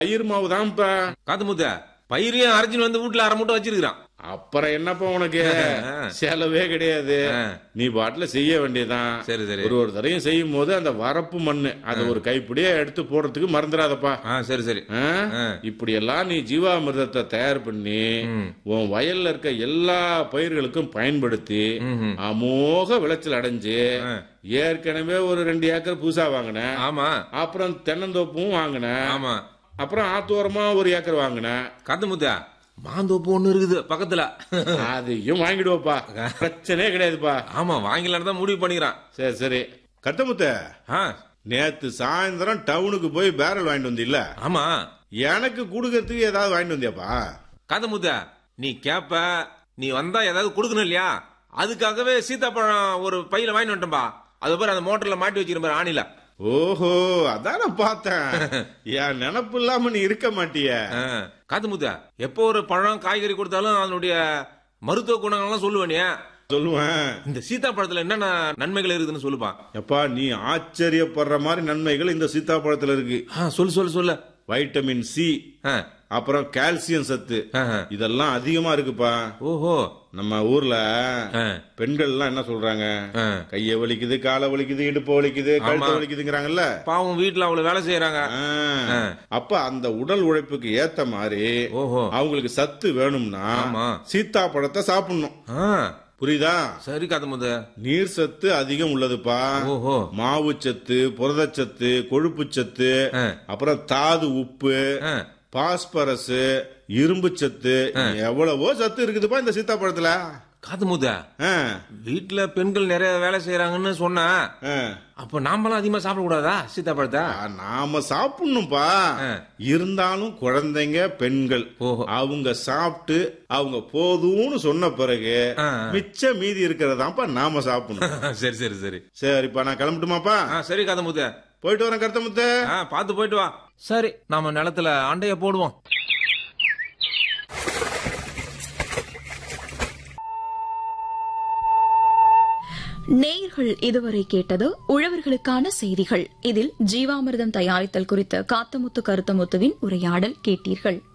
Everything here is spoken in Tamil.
பயிர் மாவு தான்ப்பா காத்து முத்த பயிரையும் அரைச்சின்னு வந்து வீட்டுல அரை மூட்டை வச்சிருக்கான் அப்புறம் என்னப்பா உனக்கு செலவே கிடையாது நீ பாட்டுல செய்ய வேண்டியதுதான் சரி சரி ஒரு ஒரு தடையும் செய்யும் போது அந்த வரப்பு மண்ணு அதை ஒரு கைப்பிடியே எடுத்து போடுறதுக்கு மறந்துடாதப்பா ஆ சரி சரி ஆ? ஆ. இப்படி எல்லாம் நீ ஜீவாமிர்தத்தை தயார் பண்ணி ம். உன் வயல்ல இருக்க எல்லா பயிர்களுக்கும் பயன்படுத்தி ம்ஹும். அமோக விளைச்சல் அடைஞ்சு ஆ. ஏற்கனவே ஒரு ரெண்டு ஏக்கர் புதுசா வாங்கினேன் ஆமா அப்புறம் தென்னந்தோப்பும் வாங்கினேன் ஆமா அப்புறம் ஆத்தோரமா ஒரு ஏக்கர் வாங்கினேன் காத்து முத்த மாந்தோப்பு ஒண்ணு இருக்குது பக்கத்துல அதையும் வாங்கிடுவோப்பா பிரச்சனையே கிடையாதுப்பா ஆமா வாங்கிலான்னு தான் முடிவு பண்ணிக்கிறான் சரி சரி கட்டமுத்த ஆ நேத்து சாயந்தரம் டவுனுக்கு போய் பேரல் வாங்கிட்டு வந்தில்ல ஆமா எனக்கு கொடுக்கறதுக்கு ஏதாவது வாங்கிட்டு வந்தியாப்பா காத்து முத்த நீ கேப்ப நீ வந்தா ஏதாவது கொடுக்கணும் இல்லையா அதுக்காகவே சீத்தாப்பழம் ஒரு பையில வாங்கிட்டு வந்துட்டேன்பா அது பாரு அந்த மோட்டர்ல மாட்டி வச்சிருக்க பாரு ஆணில ஓஹோ அதான பார்த்தேன் என் நினப்பு இல்லாம நீ இருக்க மாட்டிய ஆ, காத்து முத்த எப்போ ஒரு பழம் காய்கறி கொடுத்தாலும் அதனுடைய மருத்துவ குணங்கள்லாம் சொல்லுவேனே சொல்லுவேன் இந்த சீத்தாப்பழத்துல என்னென்ன நன்மைகள் இருக்குதுன்னு சொல்லுப்பா எப்பா நீ ஆச்சரியப்படுற மாதிரி நன்மைகள் இந்த சீத்தாப்பழத்துல இருக்கு ஆ, சொல்லு சொல்லு சொல்லு வைட்டமின் சி ஆ, அப்புறம் கால்சியம் சத்து ஆஹா. இதெல்லாம் அதிகமா இருக்குப்பா ஓஹோ நம்ம ஊர்ல ஆ, பெண்கள் எல்லாம் என்ன சொல்றாங்க ஆ. கைய வலிக்குது காலை வலிக்குது இடுப்பு வலிக்குது கழுத்து வலிக்குதுங்கிறாங்கல்ல பாவம் வீட்டுல அவ்வளவு வேலை செய்யறாங்க ஆ. அப்ப அந்த உடல் உழைப்புக்கு ஏத்த மாதிரி ஓஹோ அவங்களுக்கு சத்து வேணும்னா ஆமா. சீத்தாப்பழத்தை சாப்பிடணும் ஆ, புரியுதா சரி காத்து முத்த நீர் சத்து அதிகம் உள்ளதுப்பா ஓஹோ மாவு சத்து புரதச்சத்து கொழுப்பு சத்து ஆ. அப்புறம் தாது உப்பு ஆ, பாஸ்பரஸ் இரும்பு சத்து எவ்வளவோ சத்து இருக்குதுப்பா இந்த சீத்தாப்பழத்துல காத்து முத்த ஆ, வீட்டுல பெண்கள் நிறைய வேலை செய்யறாங்கன்னு சொன்னா ஆ. அப்ப நாமெல்லாம் அதிகமா சாப்பிட கூடாதா சீத்தாப்பழத்தை ஆ, நாம சாப்பிடணும்பா ஆ. இருந்தாலும் குழந்தைங்க பெண்கள் ஓஹோ. அவங்க சாப்பிட்டு அவங்க போதும்னு சொன்ன பிறகு ஆ. மிச்ச மீதி இருக்கிறதாப்பா நாம சாப்பிடணும் சரி சரி சரி சரிப்பா நான் கிளம்பட்டுமாப்பா ஆ சரி காத்து முத்த போயிட்டு வரேன் கருத்தமுத்த ஆ பாத்து போயிட்டு வா சரி நாம நிலத்துல அண்டைய போடுவோம் நேயர்கள் இதுவரை கேட்டது உழவர்களுக்கான செய்திகள் இதில் ஜீவாமிர்தம் தயாரித்தல் குறித்த காத்தமுத்து கருத்தமுத்துவின் உரையாடல் கேட்டீர்கள்